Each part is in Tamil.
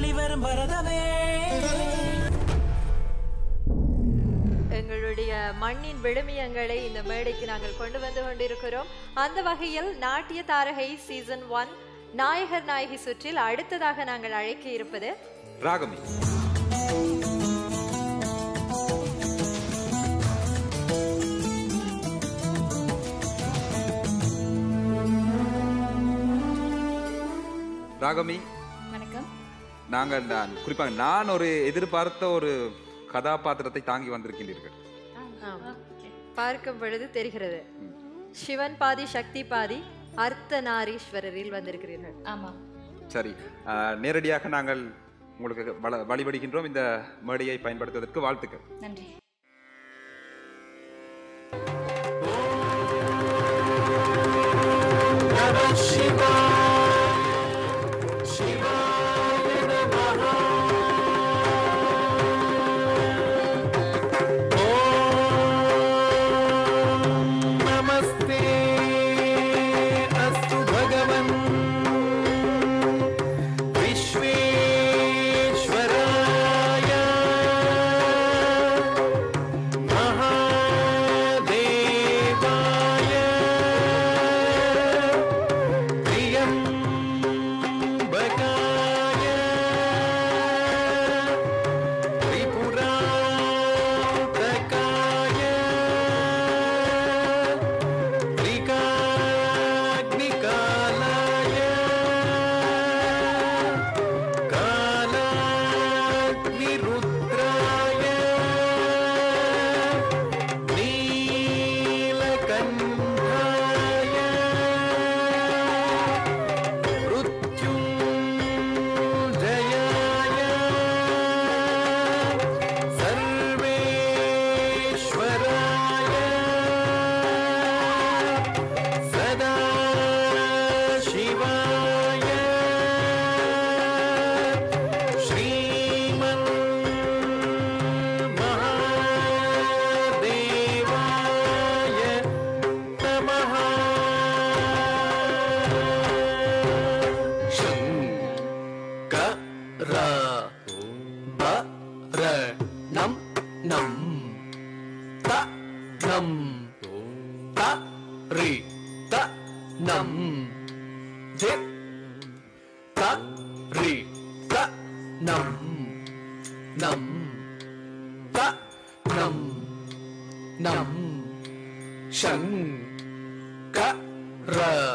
ஆடி வரும் பரதமே எங்களுடைய மண்ணின் விழுமியங்களை இந்த மேடைக்கு நாங்கள் கொண்டு வந்து கொண்டிருக்கிறோம் அந்த வகையில் நாட்டிய தாரகை சீசன் ஒன் நாயகர் நாயகி சுற்றில் அடுத்ததாக நாங்கள் அழைக்க இருப்பது ராகமி ராகமி வணக்கம் நாங்கள் நான் குறிப்பாக நான் ஒரு எதிர்பார்த்த ஒரு கதாபாத்திரத்தை தாங்கி வந்திருக்கின்றீர்கள் பார்க்கும் பொழுது தெரிகிறது சிவன் பாதி சக்தி பாதி அர்த்த நாரீஸ்வரரில் வந்திருக்கிறீர்கள் ஆமா சரி அஹ், நேரடியாக நாங்கள் உங்களுக்கு வள- வழிபடுகின்றோம் இந்த மேடையை பயன்படுத்துவதற்கு வாழ்த்துக்கள் நன்றி नमस्ते अस्तु भगवन् विश्वेश्वराय महादेवाय त्र्यम्बकाय त्रिपुरान्तकाय त्रिकाग्निकालाय कालाग्निरुद्राय नीलकण्ठाय मृत्युञ्जयाय सर्वेश्वराय सदा शिवाय श्रीमन् महादेवाय नमः शङ्कर बरणं नं त नं त रि त नं जे त रि त नं नं त नं नं शङ्कर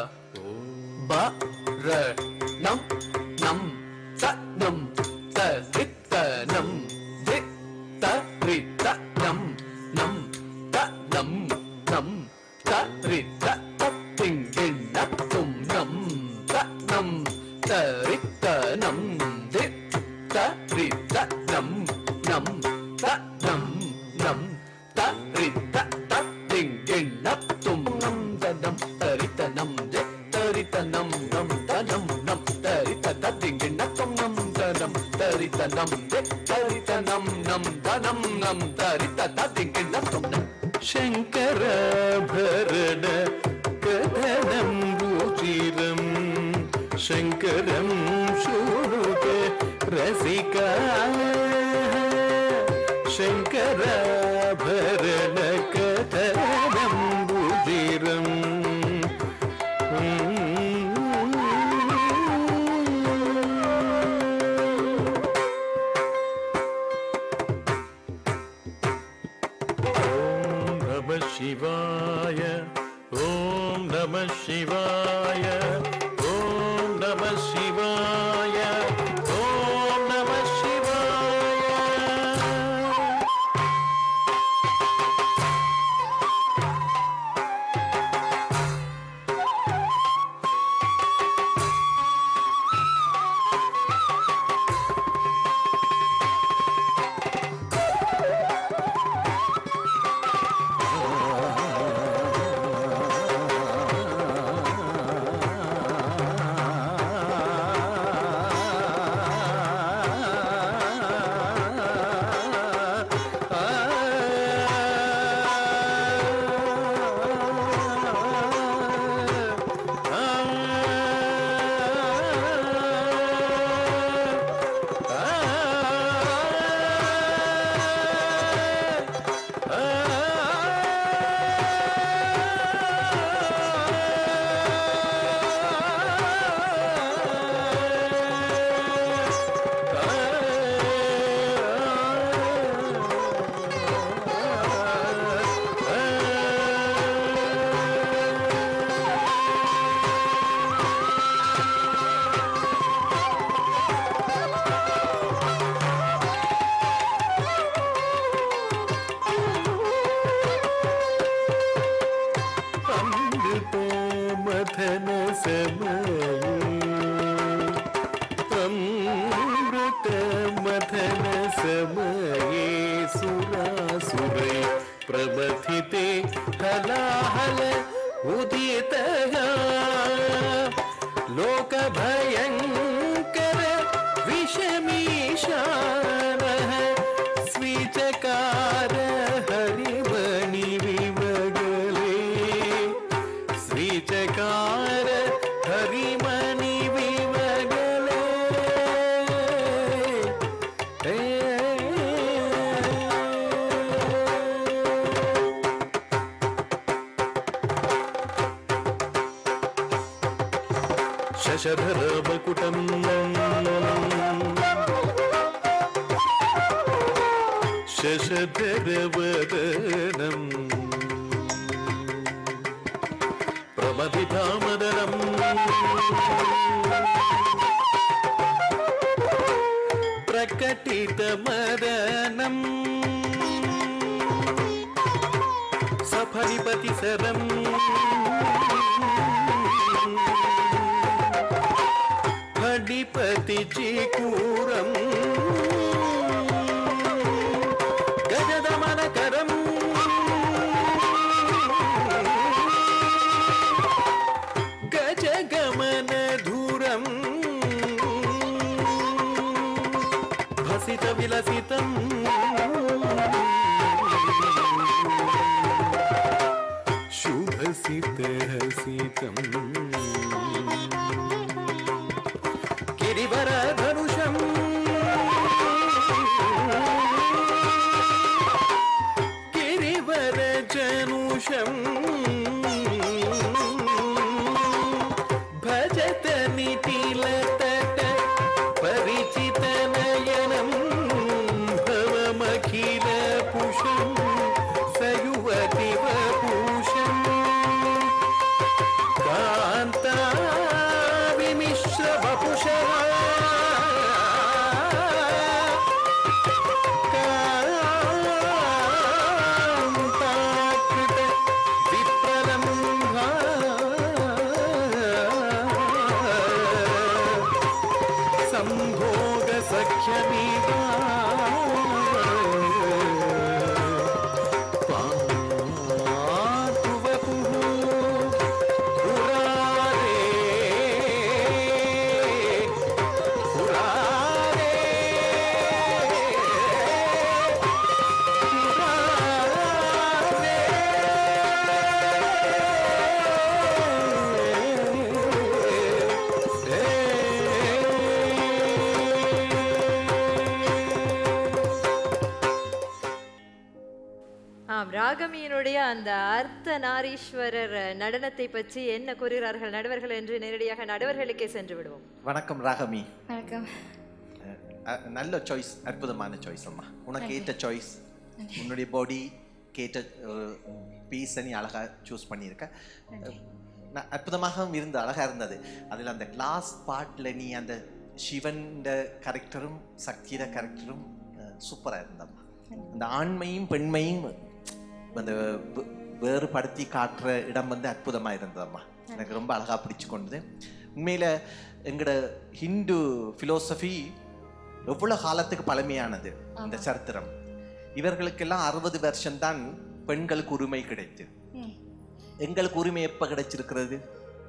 बरणं नं त नं त रि त नं जे त रि त नं नं त नं नं त रि त त तिं गिं न तुं नं त नं त रि त नं जे त रि त नं नं त नं नं त रि त त तिं गिं न तुं नं त नं त रि त नं जे त रि त नं नं त नं नं त रि त त तिं गिं न तुं नं त नं त रि त नं जे त रि त नं नं त नं नं त रि त त तिं गिं न तुं नं शङ्कराभरण कथनं रुचिरं शङ्करं शृणुत रसिका शङ्कराभरण कथनं रुचिरम् ॐ नमः शिवाय ॐ नमः शिवाय ॐ नमः शिवाय ॐ नमः शिवाय मथिते हलाहल उदितया लोकभयङ्कर विषमीशानः स्वीचकार हरिमणि विमगले स्वीचकार हरिमणि विमगले शशधर मकुटम् शशधर वदनम् प्रमथितामदनम् प्रकटितमदनम् सफलिपतिसरम् फडिपति चिकूरम् गजदमनकरम् गजगमनधुरम् भसितविलसितम् शुभसितहसितम् गिरिवरधनुषम् गिरिवरजनुषम् भजत निटिलतट परिचितनयनम् भवमखिल पुषम् सयुवतिवपूषम् कान्ताविमिश्र वपुषः कान्ताकृत विप्रलम्भा सम्भोग सख्यमिवा पातु वपुः पुरारे पुरारे ஆம் ராகமியினுடைய அந்த அர்த்த நாரீஸ்வரர் நடனத்தை பற்றி என்ன கூறுகிறார்கள் நடுவர்கள் என்று நேரடியாக நடுவர்களுக்கே சென்று விடுவோம் வணக்கம் ராகமி வணக்கம் அஹ், அஹ், நல்ல சாய்ஸ் அற்புதமான சாய்ஸ் அம்மா உனக்கு ஏற்ற சாய்ஸ் உன்னுடைய பாடி கேட்ட பீஸை நீ அழகா சூஸ் பண்ணியிருக்க ந- அற்புதமாக இருந்து அழகா இருந்தது அதில் அந்த கிளாஸ் பாட்டில் நீ அந்த சிவன் கரெக்டரும் சக்தியோட கரெக்டரும் சூப்பராக இருந்தம்மா அந்த ஆண்மையும் பெண்மையும் அந்த வே- வேறுபடுத்தி காட்டுற இடம் வந்து அற்புதமா இருந்ததம்மா எனக்கு ரொம்ப அழகா பிடிச்சு கொண்டது உண்மையில எங்களோட ஹிந்து ஃபிலோசபி எவ்வளவு காலத்துக்கு பழமையானது இந்த சரித்திரம் இவர்களுக்கெல்லாம் அறுபது வருஷம்தான் பெண்களுக்கு உரிமை கிடைத்து ம். எங்களுக்கு உரிமை எப்ப கிடைச்சிருக்கிறது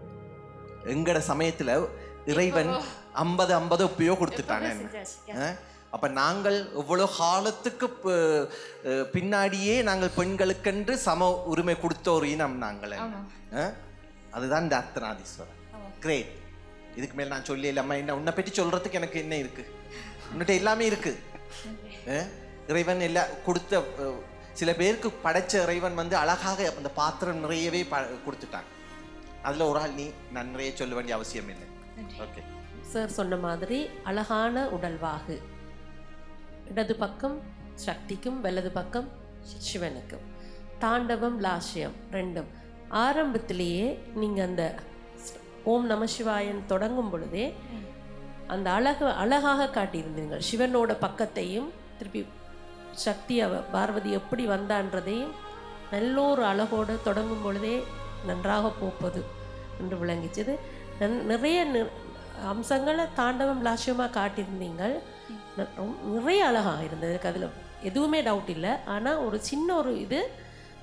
எங்கட சமயத்துல இறைவன் ஐம்பது ஐம்பது எப்பயோ கொடுத்துட்டாங்க ஆ? அப்ப நாங்கள் எவ்வளவு காலத்துக்கு ப- அஹ் பின்னாடியே நாங்கள் பெண்களுக்கென்று சம உரிமை கொடுத்த ஒரு இனம் நாங்கள் ஆமா. ஆ? அதுதான் இந்த அர்த்தநாதீஸ்வரர் கிரேட் இதுக்கு மேல நான் சொல்லி இல்லாம என்ன உன்னை பற்றி சொல்றதுக்கு எனக்கு என்ன இருக்கு உன்கிட்ட எல்லாமே இருக்கு ஆ? இறைவன் எல்லா கொடுத்த அஹ், சில பேருக்கு படைச்ச இறைவன் வந்து அழகாக அந்த பாத்திரம் நிறையவே ப- கொடுத்துட்டாங்க அதுல ஒரு ஆள் நீ நான் நிறைய சொல்ல வேண்டிய அவசியம் இல்லை ஓகே சார் சொன்ன மாதிரி அழகான உடல்வாகு இடது பக்கம் சக்திக்கும் வலது பக்கம் சிவனுக்கும் தாண்டவம் லாஸ்யம் ரெண்டும் ஆரம்பத்திலேயே நீங்கள் அந்த ஸ்- ஓம் நம சிவாயன் தொடங்கும் பொழுதே அந்த அழகு அழகாக காட்டியிருந்தீர்கள் சிவனோட பக்கத்தையும் திருப்பி சக்தி அவ பார்வதி எப்படி வந்தான்றதையும் நல்லொரு அழகோடு தொடங்கும் பொழுதே நன்றாக போப்பது என்று விளங்கிச்சது நன்- நிறைய நி- அம்சங்களை தாண்டவம் லாஸ்யமாக காட்டியிருந்தீங்கள் ந- ரொம்ப- நிறைய அழகாக இருந்தது எனக்கு அதில் எதுவுமே டவுட் இல்லை ஆனால் ஒரு சின்ன ஒரு இது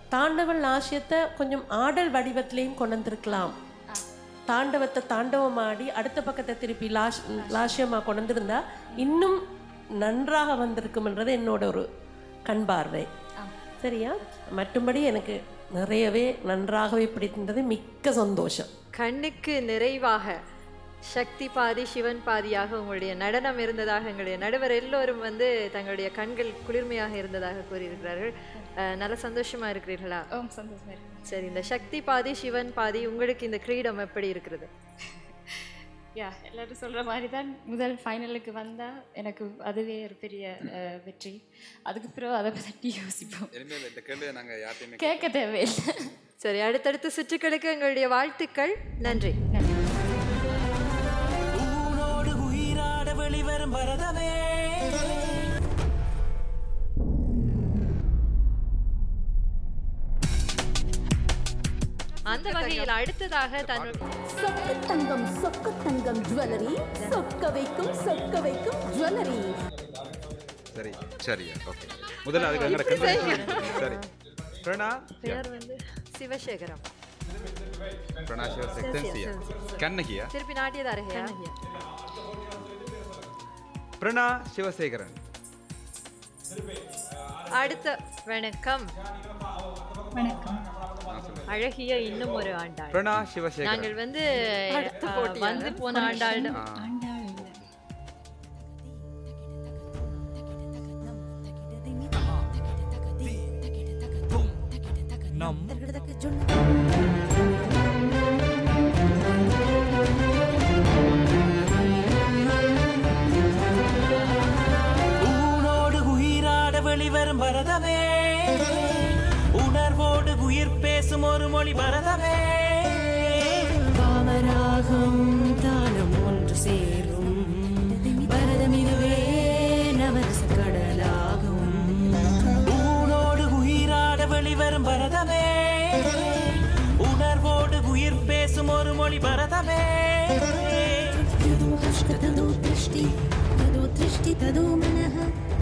தாண்டவ லாசியத்தை கொஞ்சம் ஆடல் வடிவத்திலையும் கொண்டு வந்திருக்கலாம் தாண்டவத்தை தாண்டவம் ஆடி அடுத்த பக்கத்தை திருப்பி லாஷ் லாஷ்யமாக கொண்டு வந்திருந்தா இன்னும் நன்றாக வந்திருக்கும்ன்றது என்னோட ஒரு கண் பார்வை சரியா மற்றும்படி எனக்கு நிறையவே நன்றாகவே பிடித்திருந்தது மிக்க சந்தோஷம் கண்ணுக்கு நிறைவாக சக்தி பாதி சிவன் பாதியாக உங்களுடைய நடனம் இருந்ததாக எங்களுடைய நடுவர் எல்லோரும் வந்து தங்களுடைய கண்கள் குளிர்மையாக இருந்ததாக கூறியிருக்கிறார்கள் அஹ், நல்ல சந்தோஷமா இருக்கிறீர்களா ஓ சந்தோஷமா இருக்கு சரி இந்த சக்தி பாதி சிவன் பாதி உங்களுக்கு இந்த கிரீடம் எப்படி இருக்கிறது யா எல்லாரும் சொல்ற மாதிரி தான் முதல் ஃபைனலுக்கு வந்தா எனக்கு அதுவே ஒரு பெரிய அஹ், வெற்றி அதுக்கு பிறகு அதை பற்றி யோசிப்போம் இனிமேல் இந்த கேள்வியை நாங்கள் யார்ட்டையுமே கேட்க தேவையில்லை சரி அடுத்தடுத்த சுற்றுக்களுக்கு எங்களுடைய வாழ்த்துக்கள் நன்றி ஊனோடு உயிராட வெளிவரும் பரதமே அந்த வகையில் அடுத்ததாக தன்னுடைய சொக்க தங்கம் சொக்க தங்கம் ஜுவல்லரி சொக்க வைக்கும் சொக்க வைக்கும் ஜுவல்லரி சரி சரி ஓகே முதல்ல அதுக்கு எங்களை கண்டுபிடிச்சு சரி பிரணா பெயர் வந்து சிவசேகரம் பிரணா சிவசக்தன்சியா கண்ணகியா திருப்பி நாட்டியதாரகையா பிரணா சிவசேகரன் அடுத்த வணக்கம் வணக்கம் அழகிய இன்னும் ஒரு ஆண்டாள் பிரணா சிவசேகரன் நாங்கள் வந்து அஹ், வந்து போன ஆண்டாள் ஆண்டாள் இல்லை ஊனோடு உயிராட வெளிவரும் பரதமே உணர்வோடு உயிர் பேசும் ஒரு மொழி பரதமே காமராகம் தானம் ஒன்று சேரும் பரதம் இதுவே நவரச கடலாகும் ஊனோடு உயிராட வெளிவரும் பரதமே உணர்வோடு உயிர் பேசும் ஒரு மொழி பரதமே ததோ ஹஷ்ட ததோ திருஷ்டி ததோ திருஷ்டி ததோ மனः